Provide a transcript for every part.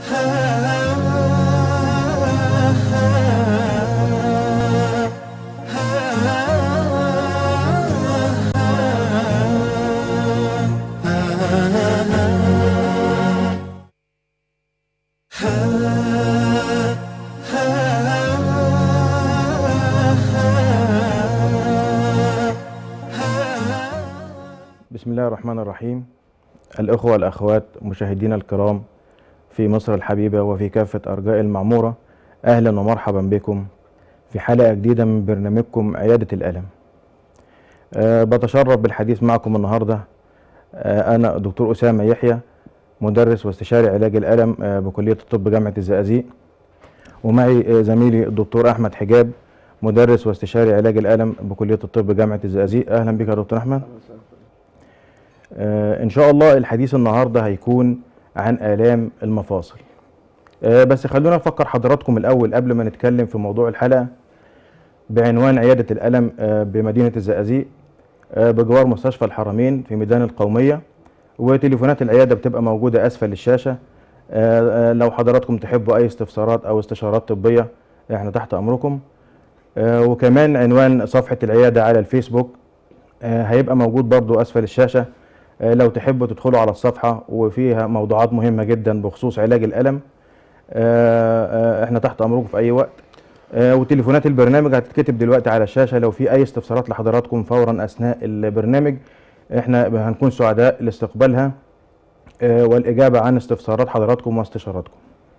بسم الله الرحمن الرحيم الأخوة والأخوات مشاهدينا الكرام في مصر الحبيبة وفي كافة أرجاء المعمورة أهلا ومرحبا بكم في حلقة جديدة من برنامجكم عيادة الألم أه بتشرف بالحديث معكم النهاردة أه أنا دكتور أسامة يحيى مدرس واستشاري علاج الألم أه بكلية الطب جامعة الزقازيق ومعي آه، زميلي الدكتور أحمد حجاب مدرس واستشاري علاج الألم بكلية الطب جامعة الزقازيق أهلا بك يا دكتور أحمد آه، ان شاء الله الحديث النهارده هيكون عن الام المفاصل آه، بس خلونا نفكر حضراتكم الاول قبل ما نتكلم في موضوع الحلقه بعنوان عياده الالم آه، بمدينه الزقازيق آه، بجوار مستشفى الحرمين في ميدان القوميه وتليفونات العياده بتبقى موجوده اسفل الشاشه آه، آه، لو حضراتكم تحبوا اي استفسارات او استشارات طبيه احنا تحت امركم آه، وكمان عنوان صفحه العياده على الفيسبوك آه، هيبقى موجود برضو اسفل الشاشه آه، لو تحبوا تدخلوا على الصفحة وفيها موضوعات مهمة جدا بخصوص علاج الألم آه، آه، احنا تحت أمركم في أي وقت آه، وتليفونات البرنامج هتتكتب دلوقتي على الشاشة لو في أي استفسارات لحضراتكم فورا أثناء البرنامج احنا هنكون سعداء لاستقبالها آه، والإجابة عن استفسارات حضراتكم واستشاراتكم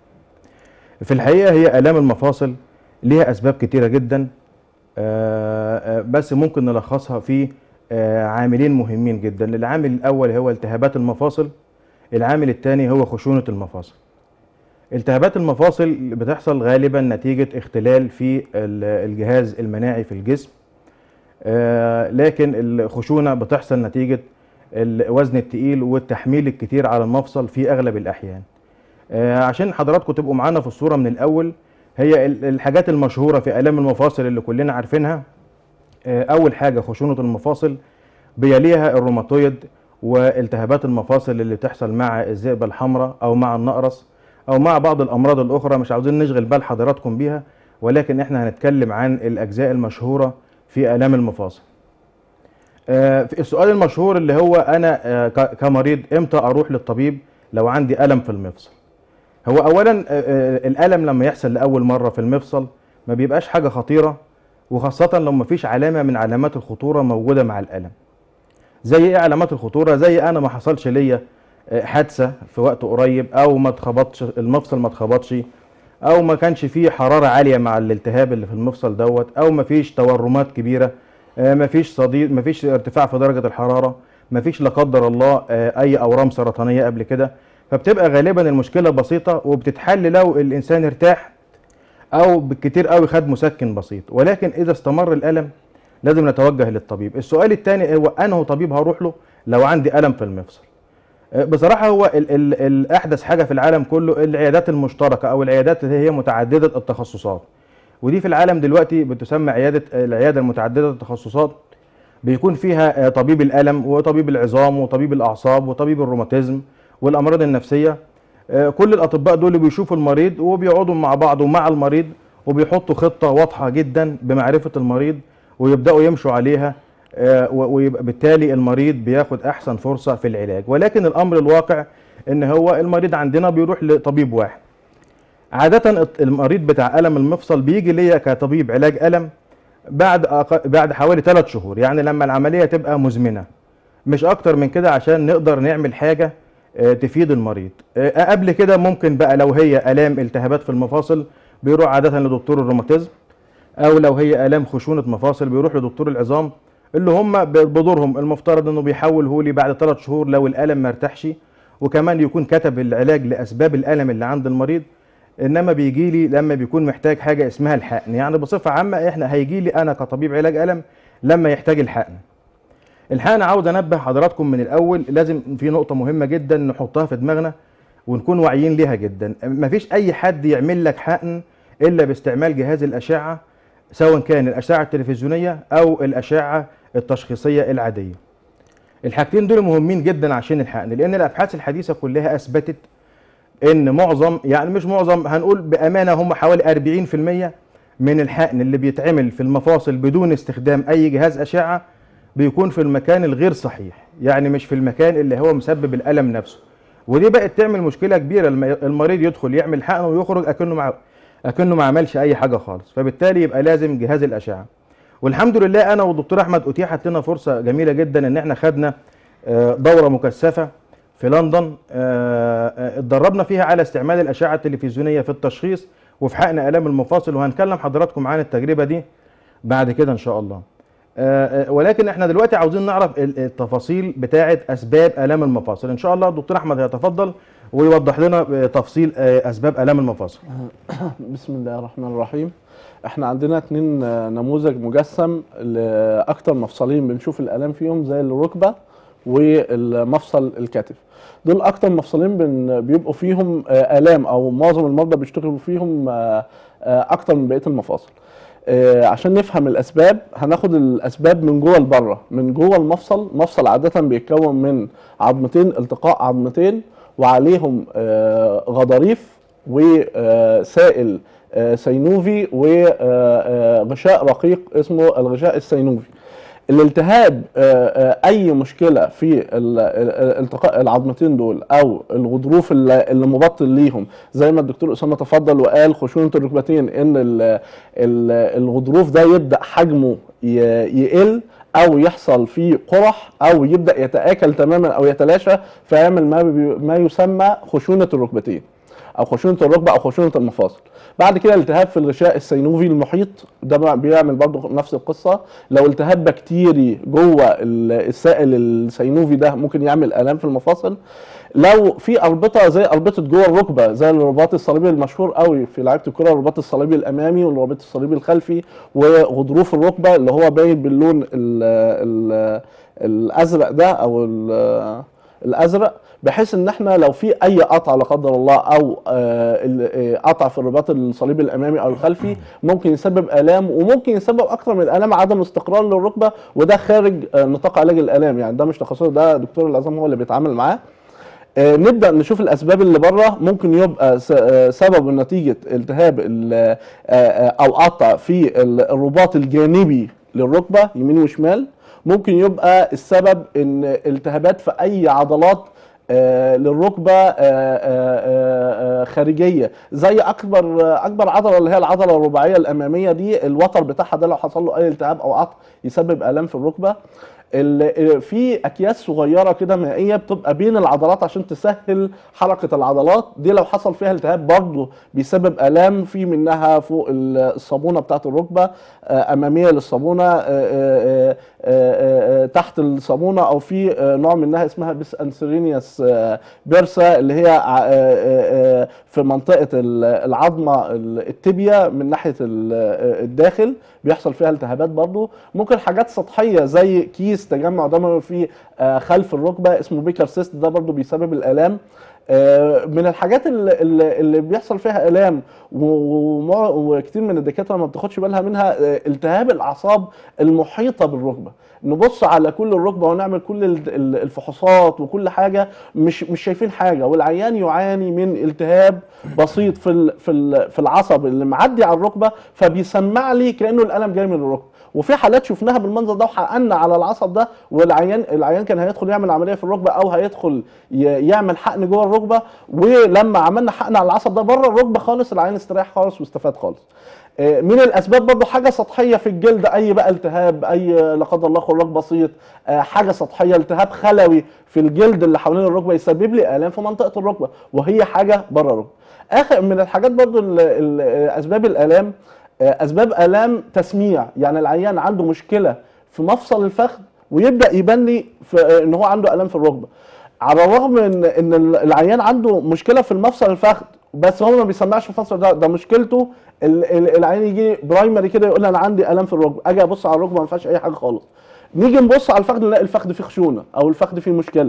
في الحقيقة هي آلام المفاصل ليها أسباب كتيرة جدا آه، آه، بس ممكن نلخصها في آه، عاملين مهمين جدا العامل الأول هو التهابات المفاصل العامل الثاني هو خشونة المفاصل التهابات المفاصل بتحصل غالبا نتيجة اختلال في ال- الجهاز المناعي في الجسم آه، لكن الخشونة بتحصل نتيجة الوزن التقيل والتحميل الكتير على المفصل في أغلب الأحيان آه، عشان حضراتكم تبقوا معانا في الصورة من الأول هي ال- الحاجات المشهورة في آلام المفاصل اللي كلنا عارفينها آه، أول حاجة خشونة المفاصل بيليها الروماتويد والتهابات المفاصل اللي بتحصل مع الذئبة الحمراء أو مع النقرس أو مع بعض الأمراض الأخرى مش عاوزين نشغل بال حضراتكم بيها ولكن إحنا هنتكلم عن الأجزاء المشهورة في آلام المفاصل آه، في السؤال المشهور اللي هو أنا آه، ك- كمريض إمتى أروح للطبيب لو عندي ألم في المفصل هو أولا آه، آه، الألم لما يحصل لأول مرة في المفصل ما بيبقاش حاجة خطيرة وخاصة لو مفيش علامة من علامات الخطورة موجودة مع الألم زي ايه علامات الخطورة زي انا ما حصلش ليا آه، حادثة في وقت قريب او ما اتخبطش المفصل ما اتخبطش او ما كانش فيه حرارة عالية مع الالتهاب اللي في المفصل دوت او ما فيش تورمات كبيرة آه، ما فيش صديد ما فيش ارتفاع في درجة الحرارة ما فيش لا قدر الله آه، اي اورام سرطانية قبل كده فبتبقى غالبا المشكلة بسيطة وبتتحل لو الانسان ارتاح او بالكتير قوي خد مسكن بسيط ولكن اذا استمر الالم لازم نتوجه للطبيب السؤال الثاني هو انه طبيب هروح له لو عندي الم في المفصل آه، بصراحه هو ال ال الاحدث حاجه في العالم كله العيادات المشتركه او العيادات اللي هي متعدده التخصصات ودي في العالم دلوقتي بتسمى عياده العياده المتعدده التخصصات بيكون فيها آه، طبيب الالم وطبيب العظام وطبيب الاعصاب وطبيب الروماتيزم والامراض النفسيه آه، كل الاطباء دول بيشوفوا المريض وبيقعدوا مع بعض ومع المريض وبيحطوا خطه واضحه جدا بمعرفه المريض ويبداوا يمشوا عليها آه، و- ويبقى بالتالي المريض بياخد احسن فرصه في العلاج ولكن الامر الواقع ان هو المريض عندنا بيروح لطبيب واحد عاده الط- المريض بتاع الم المفصل بيجي ليا كطبيب علاج الم بعد أق... بعد حوالي 3 شهور يعني لما العمليه تبقى مزمنه مش اكتر من كده عشان نقدر نعمل حاجه آه، تفيد المريض آه، قبل كده ممكن بقى لو هي الام التهابات في المفاصل بيروح عاده لدكتور الروماتيزم او لو هي الام خشونه مفاصل بيروح لدكتور العظام اللي هم ب- بدورهم المفترض انه بيحوله لي بعد ثلاث شهور لو الالم ما ارتاحش وكمان يكون كتب العلاج لاسباب الالم اللي عند المريض انما بيجي لي لما بيكون محتاج حاجه اسمها الحقن يعني بصفه عامه احنا هيجي لي انا كطبيب علاج الم لما يحتاج الحقن الحقن عاوز انبه حضراتكم من الاول لازم في نقطه مهمه جدا نحطها في دماغنا ونكون واعيين ليها جدا مفيش اي حد يعمل لك حقن الا باستعمال جهاز الاشعه سواء كان الاشعه التلفزيونيه او الاشعه التشخيصيه العاديه الحاجتين دول مهمين جدا عشان الحقن لان الابحاث الحديثه كلها اثبتت ان معظم يعني مش معظم هنقول بامانه هم حوالي 40% من الحقن اللي بيتعمل في المفاصل بدون استخدام اي جهاز اشعه بيكون في المكان الغير صحيح يعني مش في المكان اللي هو مسبب الالم نفسه ودي بقت تعمل مشكله كبيره الم- المريض يدخل يعمل حقن ويخرج اكنه مع اكنه ما عملش اي حاجه خالص فبالتالي يبقى لازم جهاز الاشعه والحمد لله انا والدكتور احمد اتيحت لنا فرصه جميله جدا ان احنا خدنا آه، دوره مكثفه في لندن آه، آه، اتدربنا فيها على استعمال الاشعه التلفزيونيه في التشخيص وفي حقن الام المفاصل وهنكلم حضراتكم عن التجربه دي بعد كده ان شاء الله آه، آه، ولكن احنا دلوقتي عاوزين نعرف ال- التفاصيل بتاعه اسباب الام المفاصل ان شاء الله الدكتور احمد هيتفضل ويوضح لنا آه، تفصيل آه، اسباب الام المفاصل بسم الله الرحمن الرحيم احنا عندنا اتنين آه، نموذج مجسم لاكتر مفصلين بنشوف الالام فيهم زي الركبه والمفصل الكتف دول اكتر مفصلين بن- بيبقوا فيهم آه، الام او معظم المرضى بيشتغلوا فيهم آه، آه، اكتر من بقيه المفاصل آه، عشان نفهم الاسباب هناخد الاسباب من جوه لبره من جوه المفصل مفصل عاده بيتكون من عظمتين التقاء عظمتين وعليهم آه، غضاريف وسائل آه، سينوفي وغشاء رقيق اسمه الغشاء السينوفي الالتهاب آه، آه، اي مشكله في ال- ال- التقاء العظمتين دول او الغضروف اللي اللي مبطل ليهم زي ما الدكتور اسامه تفضل وقال خشونه الركبتين ان ال- ال- الغضروف ده يبدا حجمه ي- يقل او يحصل فيه قرح او يبدا يتاكل تماما او يتلاشى فيعمل ما بي- ما يسمى خشونه الركبتين او خشونه الركبه او خشونه المفاصل بعد كده التهاب في الغشاء السينوفي المحيط ده بقى بيعمل برضه نفس القصه لو التهاب بكتيري جوه ال- السائل السينوفي ده ممكن يعمل الام في المفاصل لو في اربطه زي اربطه جوه الركبه زي الرباط الصليبي المشهور قوي في لعيبه الكره الرباط الصليبي الامامي والرباط الصليبي الخلفي وغضروف الركبه اللي هو باين باللون ال ال الازرق ده او ال- الازرق بحيث ان احنا لو في اي قطع لا قدر الله او آه، ال- آه، قطع في الرباط الصليبي الامامي او الخلفي ممكن يسبب الام وممكن يسبب اكتر من الالام عدم استقرار للركبه وده خارج آه، نطاق علاج الالام يعني ده مش تخصصه ده دكتور العظام هو اللي بيتعامل معاه آه، نبدا نشوف الاسباب اللي بره ممكن يبقى س- آه، سبب نتيجه التهاب ال- آه، آه، او قطع في ال- الرباط الجانبي للركبه يمين وشمال ممكن يبقى السبب ان التهابات في اي عضلات آه، للركبه آه، آه، آه، آه، خارجيه زي اكبر آه، اكبر عضله اللي هي العضله الرباعيه الاماميه دي الوتر بتاعها ده لو حصل له اي التهاب او قطع يسبب الام في الركبه ال- في اكياس صغيره كده مائيه بتبقى بين العضلات عشان تسهل حركه العضلات دي لو حصل فيها التهاب برضه بيسبب الام في منها فوق ال- الصابونه بتاعت الركبه آه، اماميه للصابونه آه، آه، آه، آه، آه، تحت الصابونه او في آه، نوع منها اسمها بس انسرينيوس بيرسا اللي هي ع- آه، آه، آه، في منطقه ال- العظمه ال- التبيه من ناحيه ال- آه، الداخل بيحصل فيها التهابات برضو ممكن حاجات سطحيه زي كيس تجمع دموي في آه، خلف الركبه اسمه بيكر سيست ده برضو بيسبب الالام آه، من الحاجات اللي, اللي اللي بيحصل فيها الام و- ومع- وكتير من الدكاتره ما بتاخدش بالها منها آه، التهاب الاعصاب المحيطه بالركبه نبص على كل الركبه ونعمل كل ال- ال- الفحوصات وكل حاجه مش مش شايفين حاجه والعيان يعاني من التهاب بسيط في ال- في ال- في العصب اللي معدي على الركبه فبيسمع لي كانه الالم جاي من الركبه وفي حالات شفناها بالمنظر ده وحققنا على العصب ده والعيان العيان كان هيدخل يعمل عمليه في الركبه او هيدخل ي- يعمل حقن جوه الركبه ولما عملنا حقن على العصب ده بره الركبه خالص العيان استريح خالص واستفاد خالص آه، من الاسباب برضو حاجه سطحيه في الجلد اي بقى التهاب اي لا قدر الله خراج بسيط آه، حاجه سطحيه التهاب خلوي في الجلد اللي حوالين الركبه يسبب لي الام في منطقه الركبه وهي حاجه بره الركبه اخر من الحاجات برضو ال- ال- اسباب الالام آه، اسباب الام تسميع يعني العيان عنده مشكله في مفصل الفخذ ويبدا يبان لي في آه، ان هو عنده الام في الركبه على الرغم من ان ال- العيان عنده مشكله في المفصل الفخذ بس هو ما بيسمعش في المفصل ده ده مشكلته ال- ال- العيان يجي برايمري كده يقول لي انا عندي الام في الركبه اجي ابص على الركبه ما فيهاش اي حاجه خالص نيجي نبص على الفخذ نلاقي الفخذ فيه خشونه او الفخذ فيه مشكله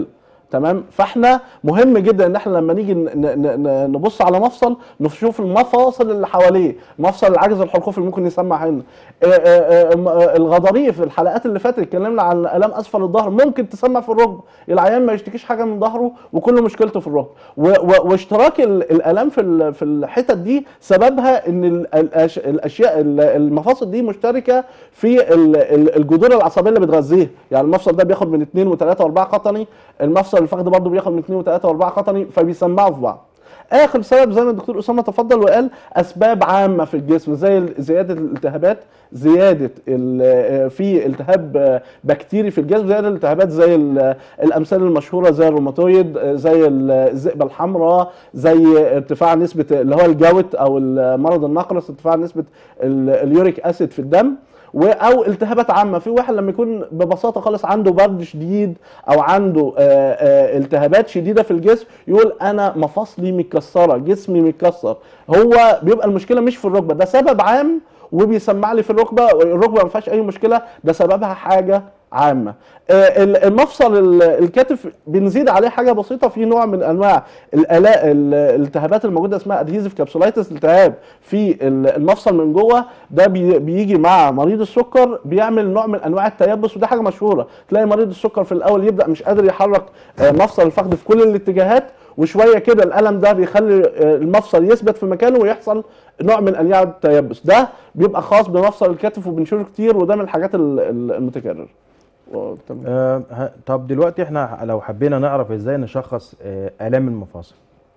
تمام فاحنا مهم جدا ان احنا لما نيجي ن- ن- ن- نبص على مفصل نشوف المفاصل اللي حواليه مفصل العجز الحلقوفي اللي ممكن يسمع هنا آه، آه، آه، م- آه، الغضاريف الحلقات اللي فاتت اتكلمنا عن الام اسفل الظهر ممكن تسمع في الركبه العيان ما يشتكيش حاجه من ظهره وكل مشكلته في الركبه و- و- واشتراك ال- الالام في ال- في الحتت دي سببها ان ال- الأش- الاشياء ال- المفاصل دي مشتركه في ال- ال- الجذور العصبيه اللي بتغذيها يعني المفصل ده بياخد من 2 و3 و4 قطني المفصل الفخذ برضه بياخد من 2 و3 و4 قطني فبيسمعوا في بعض اخر سبب زي ما الدكتور اسامه تفضل وقال اسباب عامه في الجسم زي ال- زياده الالتهابات زياده ال- في التهاب بكتيري في الجسم زي الالتهابات زي ال- الامثال المشهوره زي الروماتويد زي ال- الذئبه الحمراء زي ارتفاع نسبه اللي هو الجوت او مرض النقرس ارتفاع نسبه ال- اليوريك اسيد في الدم و- او التهابات عامه في واحد لما يكون ببساطه خالص عنده برد شديد او عنده آه، آه، التهابات شديده في الجسم يقول انا مفاصلي متكسره جسمي متكسر هو بيبقى المشكله مش في الركبه ده سبب عام وبيسمع لي في الركبه الركبه ما فيهاش اي مشكله ده سببها حاجه عامه آه، ال- المفصل ال- الكتف بنزيد عليه حاجه بسيطه في نوع من انواع الآلاء ال- الالتهابات الموجوده اسمها ادهيزيف كابسولايتس التهاب في ال- المفصل من جوه ده بي- بيجي مع مريض السكر بيعمل نوع من انواع التيبس وده حاجه مشهوره تلاقي مريض السكر في الاول يبدا مش قادر يحرك آه، مفصل الفخذ في كل الاتجاهات وشويه كده الالم ده بيخلي آه، المفصل يثبت في مكانه ويحصل نوع من انواع التيبس ده بيبقى خاص بمفصل الكتف وبنشوفه كتير وده من الحاجات ال- ال- المتكرره و- تمام. آه ه- طب دلوقتي احنا لو حبينا نعرف ازاي نشخص آه الام المفاصل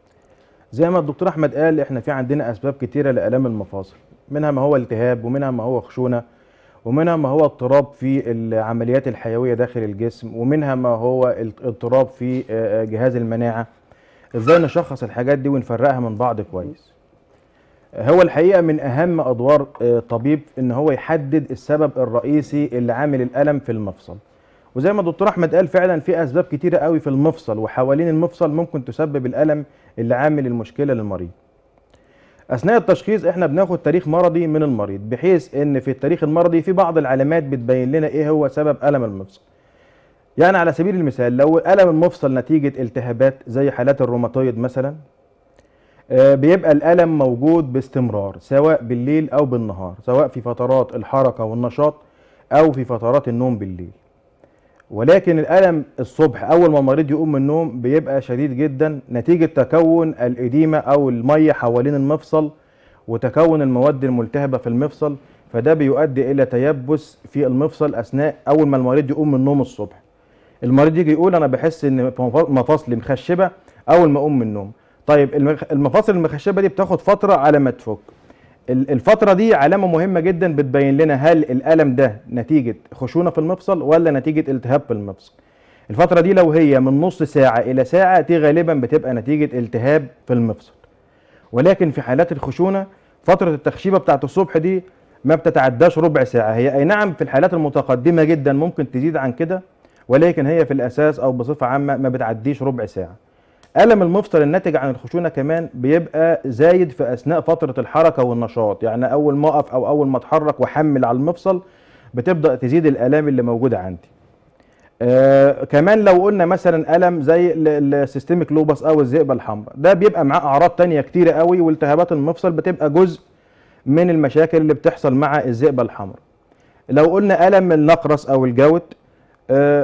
زي ما الدكتور احمد قال احنا في عندنا اسباب كتيره لالام المفاصل منها ما هو التهاب ومنها ما هو خشونه ومنها ما هو اضطراب في العمليات الحيويه داخل الجسم ومنها ما هو الت- اضطراب في آه، جهاز المناعه ازاي نشخص الحاجات دي ونفرقها من بعض كويس هو الحقيقه من اهم ادوار آه، طبيب ان هو يحدد السبب الرئيسي اللي عامل الالم في المفصل وزي ما الدكتور احمد قال فعلا في اسباب كتيره قوي في المفصل وحوالين المفصل ممكن تسبب الالم اللي عامل المشكله للمريض اثناء التشخيص احنا بناخد تاريخ مرضي من المريض بحيث ان في التاريخ المرضي في بعض العلامات بتبين لنا ايه هو سبب الم المفصل يعني على سبيل المثال لو الم المفصل نتيجه التهابات زي حالات الروماتويد مثلا آه، بيبقى الالم موجود باستمرار سواء بالليل او بالنهار سواء في فترات الحركه والنشاط او في فترات النوم بالليل ولكن الالم الصبح اول ما المريض يقوم من النوم بيبقى شديد جدا نتيجه تكون الاديمه او الميه حوالين المفصل وتكون المواد الملتهبه في المفصل فده بيؤدي الى تيبس في المفصل اثناء اول ما المريض يقوم من النوم الصبح المريض يجي يقول انا بحس ان مفاصلي مخشبه اول ما اقوم من النوم طيب المخ- المفاصل المخشبه دي بتاخد فتره على ما تفك ال- الفترة دي علامة مهمة جدا بتبين لنا هل الألم ده نتيجة خشونة في المفصل ولا نتيجة التهاب في المفصل. الفترة دي لو هي من نص ساعة إلى ساعة دي غالبا بتبقى نتيجة التهاب في المفصل. ولكن في حالات الخشونة فترة التخشيبة بتاعت الصبح دي ما بتتعداش ربع ساعة، هي أي نعم في الحالات المتقدمة جدا ممكن تزيد عن كده ولكن هي في الأساس أو بصفة عامة ما بتعديش ربع ساعة. ألم المفصل الناتج عن الخشونة كمان بيبقى زايد في أثناء فترة الحركة والنشاط يعني أول ما أقف أو أول ما أتحرك وأحمل على المفصل بتبدأ تزيد الآلام اللي موجودة عندي آه كمان لو قلنا مثلا ألم زي السيستميك لوبس أو الذئبة الحمراء ده بيبقى معاه أعراض تانية كتيرة قوي والتهابات المفصل بتبقى جزء من المشاكل اللي بتحصل مع الذئبة الحمراء لو قلنا ألم النقرس أو الجوت آه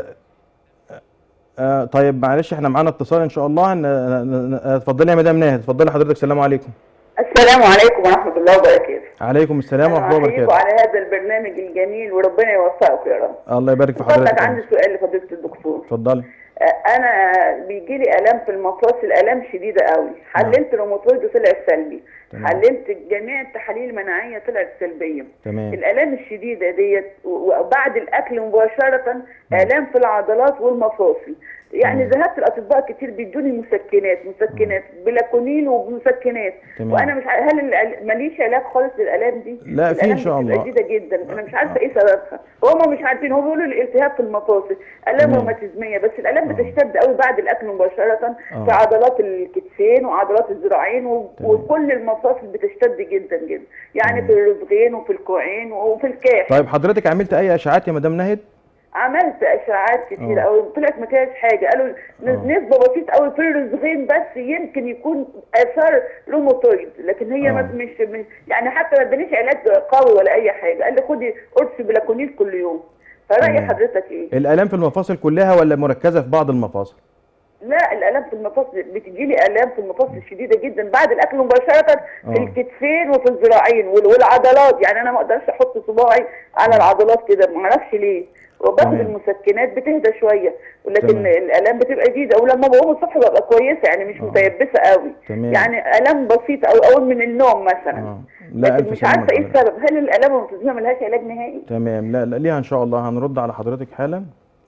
آه طيب معلش احنا معانا اتصال ان شاء الله ن- ن- ن- اتفضلي يا مدام ناهد اتفضلي حضرتك السلام عليكم السلام عليكم ورحمة الله وبركاته. عليكم السلام ورحمه الله أحييكم وبركاته على هذا البرنامج الجميل وربنا يوفقكم يا رب. الله يبارك في فضلك حضرتك عندي سؤال لفضيلة الدكتور. اتفضلي آه، أنا بيجي لي آلام في المفاصل آلام شديدة قوي. حللت روماتويد وطلع سلبي. تمام. حللت جميع التحاليل المناعية طلعت سلبية. تمام الآلام الشديدة ديت و- وبعد الأكل مباشرة آلام في العضلات والمفاصل. يعني تمام. ذهبت الأطباء كتير بيدوني مسكنات مسكنات بلاكونين ومسكنات تمام. وأنا مش ع- هل الع- ماليش علاج خالص للآلام دي؟ لا، في إن الآلام شاء دي بتبقى الله. شديدة جدا أنا مش عارفة إيه سببها هم مش عارفين هم بيقولوا الالتهاب في المفاصل آلام تمام. روماتيزمية بس الآلام آه. بتشتد قوي بعد الأكل مباشرة آه. في عضلات الكتفين وعضلات الذراعين و- تمام. وكل المفاصل بتشتد جدا جدا يعني تمام. في الرزقين وفي الكوعين وفي الكاح طيب حضرتك عملت اي اشعاعات يا مدام ناهد عملت اشعاعات كتير آه. قوي طلعت ما فيهاش حاجه قالوا ن- آه. نسبه بسيطه قوي في الرزغين بس يمكن يكون اثار روماتويد لكن هي ما آه. مش مش- يعني حتى ما ادانيش علاج قوي ولا اي حاجه قال لي خدي قرص بلاكونيل كل يوم فراي تمام. حضرتك ايه؟ الالام في المفاصل كلها ولا مركزه في بعض المفاصل لا الالام في المفاصل بتجي لي الام في المفاصل شديده جدا بعد الاكل مباشره آه. في الكتفين وفي الذراعين وال- والعضلات يعني انا ما اقدرش احط صباعي على العضلات كده ما اعرفش ليه وباخد تمام. المسكنات بتهدى شويه ولكن تمام. الالام بتبقى شديده ولما بقوم الصبح ببقى كويسه يعني مش آه. متيبسه قوي تمام. يعني الام بسيطه او اول من النوم مثلا اه لا لكن الف مش سلامه عارفه ايه لحضرتك. السبب هل الالام المتزنه ملهاش علاج نهائي تمام لا لا ليها ان شاء الله هنرد على حضرتك حالا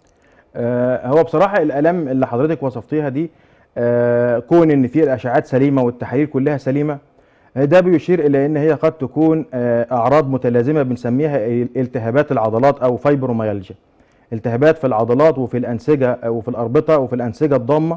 آه هو بصراحه الالام اللي حضرتك وصفتيها دي آه كون ان في الاشعاعات سليمه والتحاليل كلها سليمه آه، ده بيشير الى ان هي قد تكون آه اعراض متلازمه بنسميها التهابات العضلات او فايبروميالجيا التهابات في العضلات وفي الانسجه آه، وفي الاربطه وفي الانسجه الضامه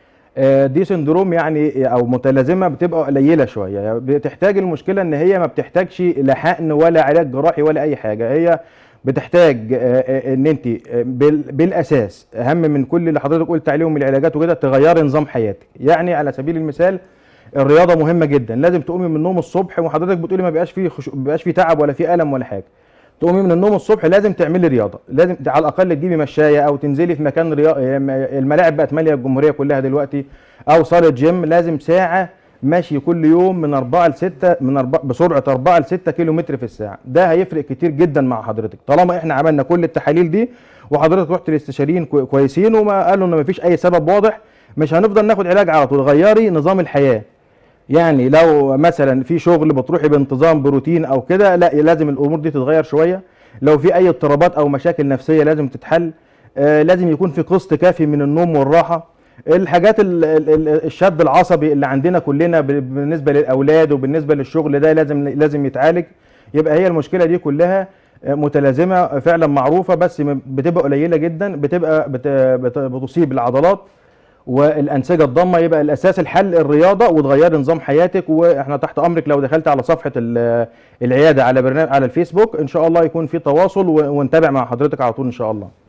آه، دي سندروم يعني او متلازمه بتبقى قليله شويه يعني بتحتاج المشكله ان هي ما بتحتاجش لا حقن ولا علاج جراحي ولا اي حاجه هي بتحتاج آه، آه، ان انت آه، بال- بالاساس اهم من كل اللي حضرتك قلت عليهم من العلاجات وكده تغيري نظام حياتك يعني على سبيل المثال الرياضه مهمه جدا لازم تقومي من النوم الصبح وحضرتك بتقولي ما بيبقاش فيه خشو... ما بيبقاش فيه تعب ولا فيه الم ولا حاجه تقومي من النوم الصبح لازم تعملي رياضه لازم ت- على الاقل تجيبي مشايه او تنزلي في مكان رياض الملاعب بقت ماليه الجمهوريه كلها دلوقتي او صاله جيم لازم ساعه ماشي كل يوم من 4 ل 6 من 4 بسرعه 4 ل 6 كيلو متر في الساعه ده هيفرق كتير جدا مع حضرتك طالما احنا عملنا كل التحاليل دي وحضرتك رحت لاستشاريين كوي- كويسين وما قالوا ان مفيش اي سبب واضح مش هنفضل ناخد علاج على طول غيري نظام الحياه يعني لو مثلا في شغل بتروحي بانتظام بروتين او كده لا لازم الامور دي تتغير شويه لو في اي اضطرابات او مشاكل نفسيه لازم تتحل آه لازم يكون في قسط كافي من النوم والراحه الحاجات ال- ال- ال- الشد العصبي اللي عندنا كلنا ب- بالنسبه للاولاد وبالنسبه للشغل ده لازم لازم يتعالج يبقى هي المشكله دي كلها آه، متلازمه فعلا معروفه بس م- بتبقى قليله جدا بتبقى بت- بت- بتصيب العضلات والانسجه الضامه يبقى الاساس الحل الرياضه وتغيري نظام حياتك واحنا تحت امرك لو دخلت على صفحه ال- العياده على برنامج على الفيسبوك ان شاء الله يكون في تواصل و- ونتابع مع حضرتك على طول ان شاء الله.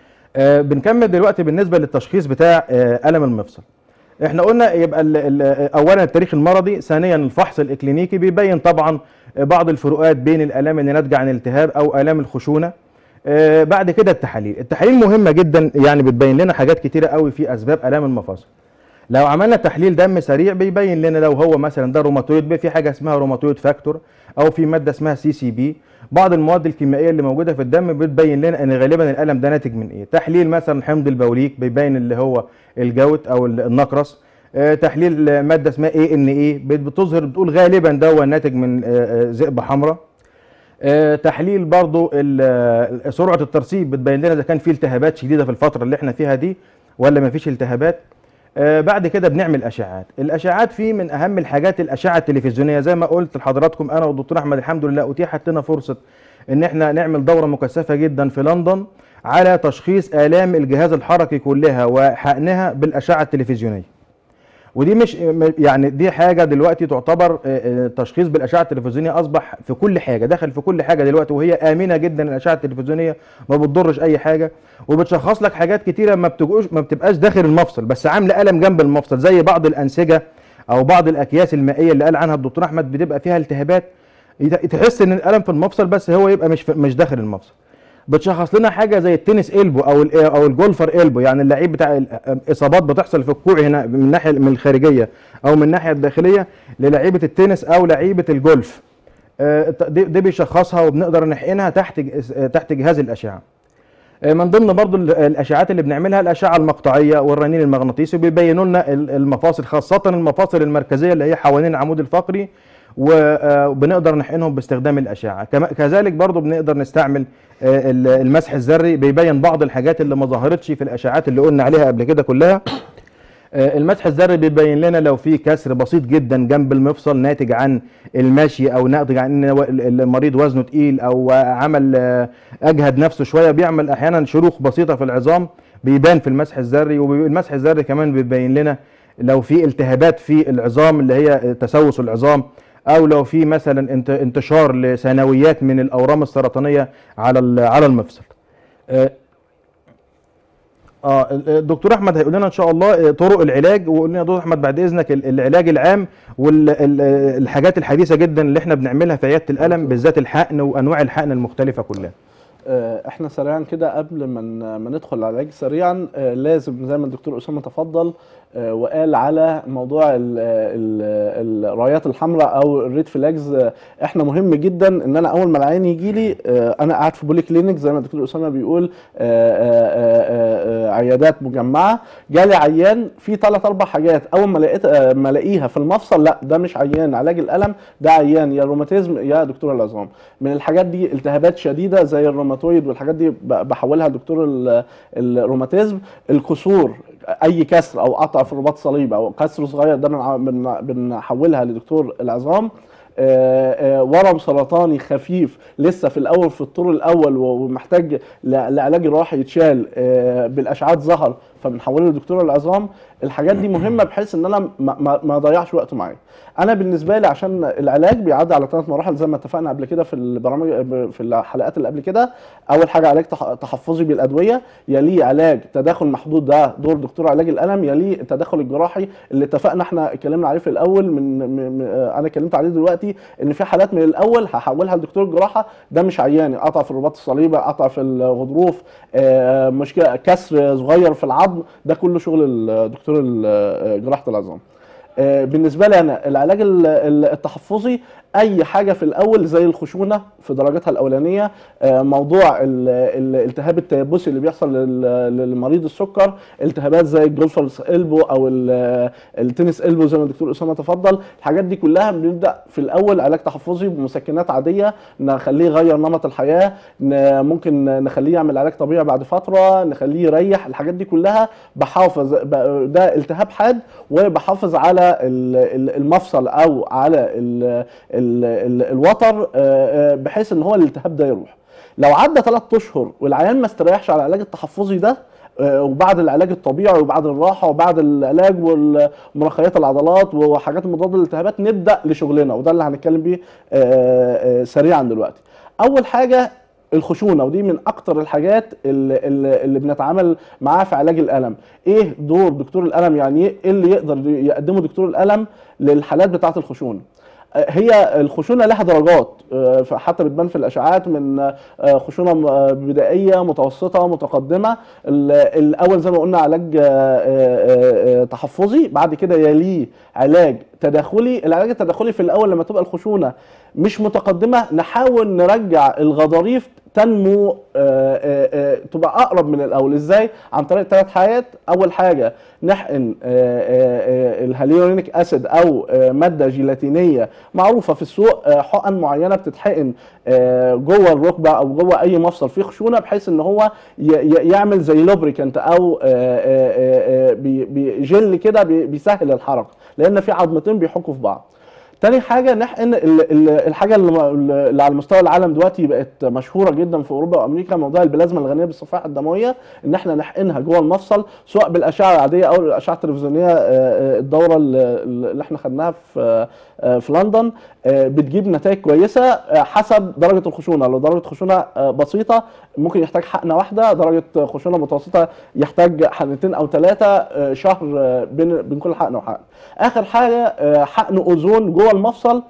آه، بنكمل دلوقتي بالنسبه للتشخيص بتاع آه، الم المفصل. احنا قلنا يبقى ال ال اولا التاريخ المرضي ثانيا الفحص الاكلينيكي بيبين طبعا بعض الفروقات بين الالام اللي ناتجه عن الالتهاب او الام الخشونه آه، بعد كده التحاليل التحاليل مهمه جدا يعني بتبين لنا حاجات كتيره قوي في اسباب الام المفاصل لو عملنا تحليل دم سريع بيبين لنا لو هو مثلا ده روماتويد بي في حاجه اسمها روماتويد فاكتور او في ماده اسمها سي سي بي بعض المواد الكيميائيه اللي موجوده في الدم بتبين لنا ان غالبا الالم ده ناتج من ايه تحليل مثلا حمض البوليك بيبين اللي هو الجوت او النقرس آه، تحليل آه، ماده اسمها اي ان اي بتظهر بتقول غالبا ده هو ناتج من آه، آه، ذئبه حمراء آه، تحليل برضو ال- آه، سرعه الترسيب بتبين لنا اذا كان في التهابات شديده في الفتره اللي احنا فيها دي ولا ما فيش التهابات آه، بعد كده بنعمل اشعاعات الاشعاعات فيه من اهم الحاجات الاشعه التلفزيونيه زي ما قلت لحضراتكم انا والدكتور احمد الحمد لله اتيحت لنا فرصه ان احنا نعمل دوره مكثفه جدا في لندن على تشخيص الام الجهاز الحركي كلها وحقنها بالاشعه التلفزيونيه ودي مش م- يعني دي حاجه دلوقتي تعتبر آه، آه، تشخيص بالاشعه التلفزيونيه اصبح في كل حاجه داخل في كل حاجه دلوقتي وهي امنه جدا الاشعه التلفزيونيه ما بتضرش اي حاجه وبتشخص لك حاجات كتيره ما بتبقوش ما بتبقاش داخل المفصل بس عامله الم جنب المفصل زي بعض الانسجه او بعض الاكياس المائيه اللي قال عنها الدكتور احمد بتبقى فيها التهابات يت- تحس ان الالم في المفصل بس هو يبقى مش في مش داخل المفصل بتشخص لنا حاجه زي التنس البو او ال او الجولفر البو يعني اللعيب بتاع ال- اصابات بتحصل في الكوع هنا من الناحيه من الخارجيه او من الناحيه الداخليه للعيبه التنس او لعيبه الجولف آه، دي دي بيشخصها وبنقدر نحقنها تحت ج- تحت جهاز الاشعه آه، من ضمن برضو ال- الاشعاعات اللي بنعملها الاشعه المقطعيه والرنين المغناطيسي بيبينوا لنا ال- المفاصل خاصه المفاصل المركزيه اللي هي حوالين العمود الفقري و- وبنقدر نحقنهم باستخدام الاشعه كما- كذلك برضو بنقدر نستعمل آه، ال- المسح الذري بيبين بعض الحاجات اللي ما ظهرتش في الاشعاعات اللي قلنا عليها قبل كده كلها آه، المسح الذري بيبين لنا لو في كسر بسيط جدا جنب المفصل ناتج عن المشي او ناتج عن ان و- ال- المريض وزنه تقيل او عمل آه، اجهد نفسه شويه بيعمل احيانا شروخ بسيطه في العظام بيبان في المسح الذري والمسح الذري كمان بيبين لنا لو في التهابات في العظام اللي هي تسوس العظام او لو في مثلا انت- انتشار لثانويات من الاورام السرطانيه على ال- على المفصل آه، اه ال- الدكتور احمد هيقول لنا ان شاء الله آه، طرق العلاج ويقول لنا يا دكتور احمد بعد اذنك ال- العلاج العام والحاجات الحديثه جدا اللي احنا بنعملها في عياده الالم بالذات الحقن وانواع الحقن المختلفه كلها آه، احنا سريعا كده قبل ما ن- ما ندخل على العلاج سريعا آه، لازم زي ما الدكتور اسامه تفضل آه، وقال على موضوع ال- ال- الرايات الحمراء او الريد فلاجز آه، احنا مهم جدا ان انا اول ما العيان يجي لي آه، انا قاعد في بولي كلينيك زي ما الدكتور اسامه بيقول آه، آه، آه، آه، عيادات مجمعه جالي عيان في ثلاث اربع حاجات اول ما لقيت آه، ما الاقيها في المفصل لا ده مش عيان علاج الالم ده عيان يا روماتيزم يا دكتور العظام من الحاجات دي التهابات شديده زي الروماتويد والحاجات دي ب- بحولها لدكتور ال- الروماتيزم الكسور اي كسر او قطع في الرباط الصليبي او كسر صغير ده بنع- بن- بنحولها لدكتور العظام آه، آه، ورم سرطاني خفيف لسه في الاول في الطور الاول و- ومحتاج ل- لعلاج جراحي يتشال آه، بالاشعاعات ظهر فبنحوله لدكتور العظام الحاجات دي مهمه بحيث ان انا ما- ما ما اضيعش وقت معايا انا بالنسبه لي عشان العلاج بيعدي على ثلاث مراحل زي ما اتفقنا قبل كده في البرامج في الحلقات اللي قبل كده اول حاجه علاج تح- تحفظي بالادويه يليه علاج تداخل محدود ده دور دكتور علاج الالم يليه التدخل الجراحي اللي اتفقنا احنا اتكلمنا عليه في الاول من, من من- آه، انا اتكلمت عليه دلوقتي ان في حالات من الاول هحولها لدكتور الجراحه ده مش عياني قطع في الرباط الصليبي قطع في الغضروف آه، مشكله كسر صغير في العظم ده كله شغل الدكتور ال- آه، جراحه العظام آه، بالنسبه لي انا العلاج ال- ال- التحفظي اي حاجه في الاول زي الخشونه في درجاتها الاولانيه آه، موضوع ال- ال- الالتهاب التيبسي اللي بيحصل لل- للمريض السكر التهابات زي الجولفرز البو او ال- التنس البو زي ما الدكتور اسامه تفضل الحاجات دي كلها بنبدا في الاول علاج تحفظي بمسكنات عاديه نخليه يغير نمط الحياه ن- ممكن نخليه يعمل علاج طبيعي بعد فتره نخليه يريح الحاجات دي كلها بحافظ ب- ده التهاب حاد وبحافظ على ال- ال- المفصل او على ال ال ال الوتر آه، آه، بحيث ان هو الالتهاب ده يروح لو عدى ثلاث اشهر والعيان ما استريحش على العلاج التحفظي ده آه، وبعد العلاج الطبيعي وبعد الراحه وبعد العلاج ومرخيات العضلات وحاجات مضاده للالتهابات نبدا لشغلنا وده اللي هنتكلم بيه آه، آه، سريعا دلوقتي اول حاجه الخشونه ودي من اكتر الحاجات اللي, اللي اللي بنتعامل معاها في علاج الالم ايه دور دكتور الالم يعني ايه إيه اللي يقدر يقدمه دكتور الالم للحالات بتاعه الخشونه هي الخشونه لها درجات آه، حتى بتبان في الاشعاعات من آه، خشونه م- آه، بدائيه متوسطه متقدمه ال- الاول زي ما قلنا علاج آه، آه، آه، تحفظي بعد كده يليه علاج تداخلي العلاج التداخلي في الاول لما تبقى الخشونه مش متقدمه نحاول نرجع الغضاريف تنمو آه، آه، آه، تبقى اقرب من الاول ازاي عن طريق ثلاث حاجات اول حاجه نحقن آه، آه، آه، الهاليورونيك اسيد او آه، ماده جيلاتينيه معروفه في السوق آه، حقن معينه بتتحقن آه، جوه الركبه او جوه اي مفصل فيه خشونه بحيث ان هو ي- ي- يعمل زي لوبريكانت او آه، آه، آه، بي- بي- جل كده بي- بيسهل الحركه لان في عظمتين بيحكوا في بعض تاني حاجه نحقن ال- ال- الحاجه اللي اللي على مستوى العالم دلوقتي بقت مشهوره جدا في اوروبا وامريكا موضوع البلازما الغنيه بالصفائح الدمويه ان احنا نحقنها جوه المفصل سواء بالاشعه العاديه او الاشعه التلفزيونيه آه، آه، الدوره اللي اللي احنا خدناها في آه، في لندن آه، بتجيب نتائج كويسه آه، حسب درجه الخشونه لو درجه خشونه آه، بسيطه ممكن يحتاج حقنه واحده درجه خشونه متوسطه يحتاج حقنتين او ثلاثه شهر آه، بين بين كل حقنه وحقن اخر حاجه آه، حقن اوزون جوه المفصل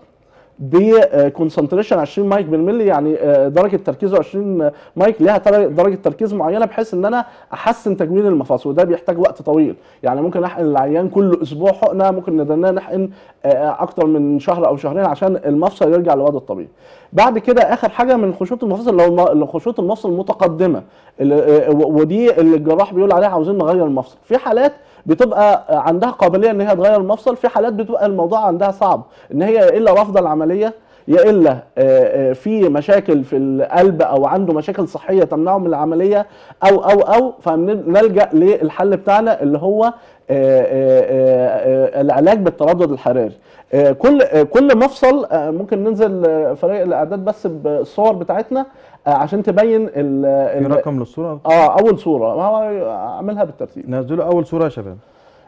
بكونسنتريشن 20 مايك بالملي يعني آه، درجه تركيزه 20 مايك ليها تر- درجه تركيز معينه بحيث ان انا احسن تجويد المفاصل وده بيحتاج وقت طويل يعني ممكن احقن العيان كل اسبوع حقنه ممكن ندناه نحقن آه، اكتر من شهر او شهرين عشان المفصل يرجع لوضعه الطبيعي بعد كده اخر حاجه من خشونه المفاصل لو الم- لو خشونه المفصل متقدمه اللي- آه، و- ودي اللي الجراح بيقول عليها عاوزين نغير المفصل في حالات بتبقى عندها قابليه ان هي تغير المفصل في حالات بتبقى الموضوع عندها صعب ان هي يا الا رافضه العمليه يا الا آه، آه، في مشاكل في القلب او عنده مشاكل صحيه تمنعه من العمليه او او او فنلجا للحل بتاعنا اللي هو آه، آه، آه، آه، العلاج بالتردد الحراري آه، كل آه، كل مفصل آه، ممكن ننزل آه، فريق الاعداد بس بالصور بتاعتنا آه، عشان تبين ال في ال- رقم للصوره اه اول صوره ما هو اعملها بالترتيب نزلوا اول صوره يا شباب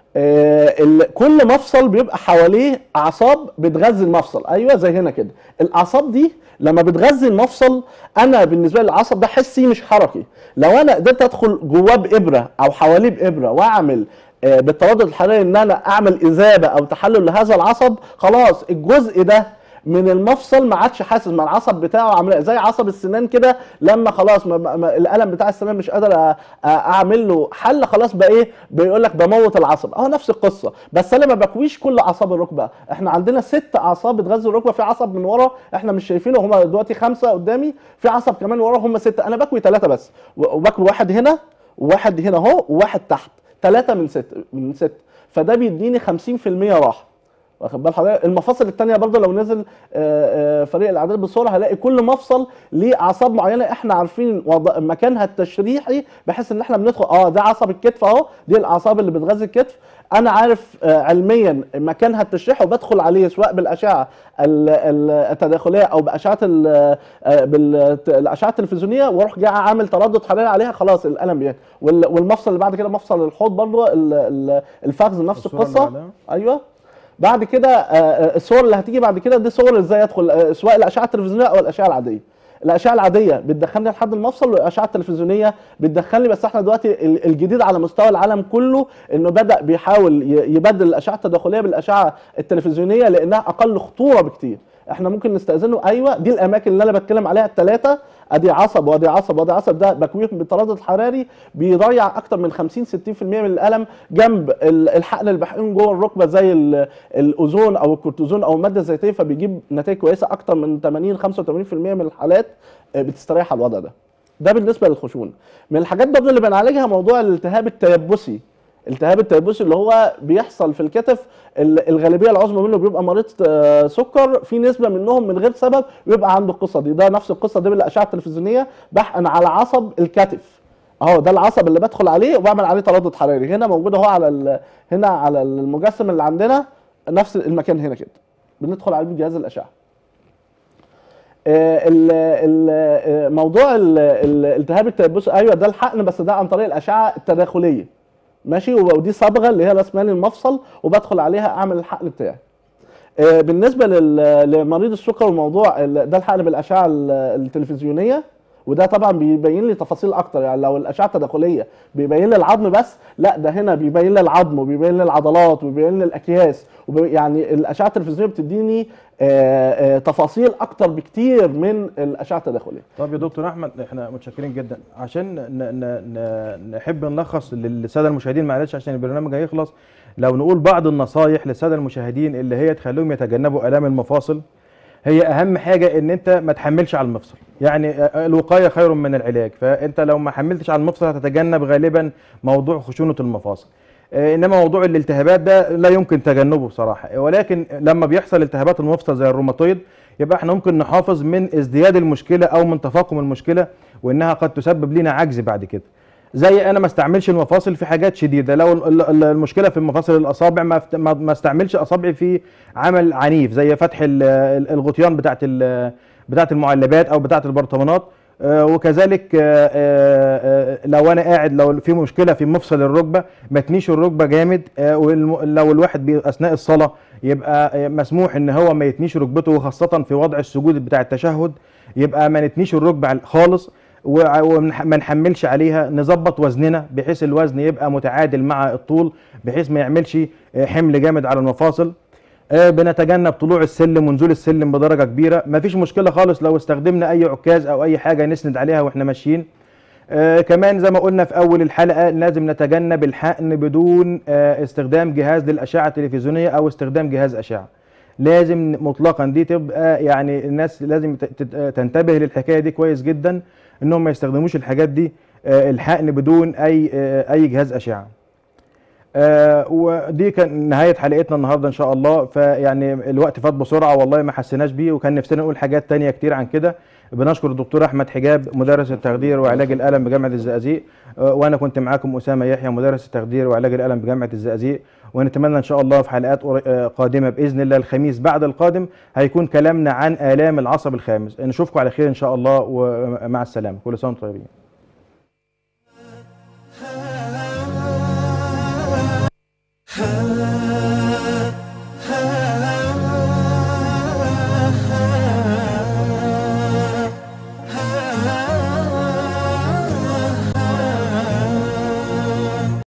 آه، ال- كل مفصل بيبقى حواليه اعصاب بتغذي المفصل ايوه زي هنا كده الاعصاب دي لما بتغذي المفصل انا بالنسبه لي العصب ده حسي مش حركي لو انا قدرت ادخل جواه بابره او حواليه بابره واعمل آه، بالتردد الحراري ان انا اعمل اذابه او تحلل لهذا العصب خلاص الجزء ده من المفصل ما عادش حاسس مع العصب بتاعه عامل زي عصب السنان كده لما خلاص ما ما ما الالم بتاع السنان مش قادر أ- أ- اعمل له حل خلاص بقى ايه بيقول لك بموت العصب اهو نفس القصه بس انا ما بكويش كل اعصاب الركبه احنا عندنا ست اعصاب بتغذي الركبه في عصب من ورا احنا مش شايفينه هم دلوقتي خمسه قدامي في عصب كمان ورا هم سته انا بكوي ثلاثه بس و- وبكوي واحد هنا وواحد هنا اهو وواحد تحت ثلاثه من ست من ست فده بيديني 50% راحه واخد بال حضرتك المفاصل التانية برضه لو نزل آه، آه، فريق الاعداد بالصوره هلاقي كل مفصل ليه اعصاب معينه احنا عارفين وض- مكانها التشريحي بحيث ان احنا بندخل اه ده عصب الكتف اهو دي الاعصاب اللي بتغذي الكتف انا عارف آه، علميا مكانها التشريحي وبدخل عليه سواء بالاشعه ال- ال- التداخليه او باشعه ال- آه، بالاشعه التلفزيونيه واروح جاي عامل تردد حراري عليها خلاص الالم بيهدى وال- والمفصل اللي بعد كده مفصل الحوض برضه ال- ال- الفخذ نفس الصورة اللي القصه بعدها. ايوه بعد كده آه، آه، الصور اللي هتيجي بعد كده دي صور ازاي ادخل آه، سواء الاشعه التلفزيونيه او الاشعه العاديه الاشعه العاديه بتدخلني لحد المفصل والاشعه التلفزيونيه بتدخلني بس احنا دلوقتي ال- الجديد على مستوى العالم كله انه بدا بيحاول ي- يبدل الاشعه التداخليه بالاشعه التلفزيونيه لانها اقل خطوره بكتير احنا ممكن نستاذنه ايوه دي الاماكن اللي انا بتكلم عليها الثلاثه ادي عصب وادي عصب وادي عصب ده بكويهم بالتردد الحراري بيضيع اكتر من 50 60% من الالم جنب ال- الحقن اللي بحقنه جوه الركبه زي ال- الاوزون او الكورتيزون او الماده الزيتيه فبيجيب نتائج كويسه اكتر من 80 85% من الحالات آه، بتستريح على الوضع ده ده بالنسبه للخشونه من الحاجات برضه اللي بنعالجها موضوع الالتهاب التيبسي الالتهاب التيبسي اللي هو بيحصل في الكتف ال- الغالبيه العظمى منه بيبقى مريض آه، سكر في نسبه منهم من غير سبب بيبقى عنده القصه دي ده نفس القصه دي بالاشعه التلفزيونيه بحقن على عصب الكتف اهو ده العصب اللي بدخل عليه وبعمل عليه تردد حراري هنا موجود اهو على ال- هنا على المجسم اللي عندنا نفس المكان هنا كده بندخل عليه بجهاز الاشعه آه، ال- ال- آه، موضوع ال- ال- الالتهاب التيبسي ايوه ده الحقن بس ده عن طريق الاشعه التداخليه ماشي ودي صبغه اللي هي راس مال المفصل وبدخل عليها اعمل الحقن بتاعي آه، بالنسبه لل- لمريض السكر وموضوع ال- ده الحقن بالاشعه ال- التلفزيونيه وده طبعا بيبين لي تفاصيل اكتر يعني لو الاشعه التداخليه بيبين لي العظم بس لا ده هنا بيبين لي العظم وبيبين لي العضلات وبيبين لي الاكياس وبي يعني الاشعه التلفزيونيه بتديني آه، آه، تفاصيل اكتر بكتير من الاشعه التداخليه طب يا دكتور احمد احنا متشكرين جدا عشان ن ن ن نحب نلخص للساده المشاهدين معلش عشان البرنامج هيخلص لو نقول بعض النصايح للساده المشاهدين اللي هي تخليهم يتجنبوا الام المفاصل هي اهم حاجه ان انت ما تحملش على المفصل يعني آه، الوقايه خير من العلاج فانت لو ما حملتش على المفصل هتتجنب غالبا موضوع خشونه المفاصل آه، انما موضوع الالتهابات ده لا يمكن تجنبه بصراحه ولكن لما بيحصل التهابات المفصل زي الروماتويد يبقى احنا ممكن نحافظ من ازدياد المشكله او من تفاقم المشكله وانها قد تسبب لنا عجز بعد كده زي انا ما استعملش المفاصل في حاجات شديده لو ال- ال- المشكله في مفاصل الاصابع ما است- ما ما استعملش اصابعي في عمل عنيف زي فتح ال- ال- الغطيان بتاعه ال- بتاعه المعلبات او بتاعه البرطمانات آه، وكذلك آه، آه، آه، لو انا قاعد لو في مشكله في مفصل الركبه ما تنيش الركبه جامد آه، والم- لو الواحد بي- اثناء الصلاه يبقى آه، مسموح ان هو ما يتنيش ركبته وخاصه في وضع السجود بتاع التشهد يبقى ما نتنيش الركبه عل- خالص وع- وما نحملش عليها نظبط وزننا بحيث الوزن يبقى متعادل مع الطول بحيث ما يعملش آه، حمل جامد على المفاصل آه، بنتجنب طلوع السلم ونزول السلم بدرجه كبيره مفيش مشكله خالص لو استخدمنا اي عكاز او اي حاجه نسند عليها واحنا ماشيين آه كمان زي ما قلنا في اول الحلقه لازم نتجنب الحقن بدون آه استخدام جهاز للاشعه التلفزيونيه او استخدام جهاز اشعه لازم مطلقا دي تبقى يعني الناس لازم ت- تت- تنتبه للحكايه دي كويس جدا انهم ما يستخدموش الحاجات دي آه الحقن بدون اي آه اي جهاز اشعه آه ودي كان نهايه حلقتنا النهارده ان شاء الله فيعني الوقت فات بسرعه والله ما حسيناش بيه وكان نفسنا نقول حاجات تانية كتير عن كده بنشكر الدكتور احمد حجاب مدرس التخدير وعلاج الالم بجامعه الزقازيق آه وانا كنت معاكم اسامه يحيى مدرس التخدير وعلاج الالم بجامعه الزقازيق ونتمنى ان شاء الله في حلقات قري- آه قادمه باذن الله الخميس بعد القادم هيكون كلامنا عن الام العصب الخامس نشوفكم على خير ان شاء الله ومع السلامه كل سنه وانتم طيبين ha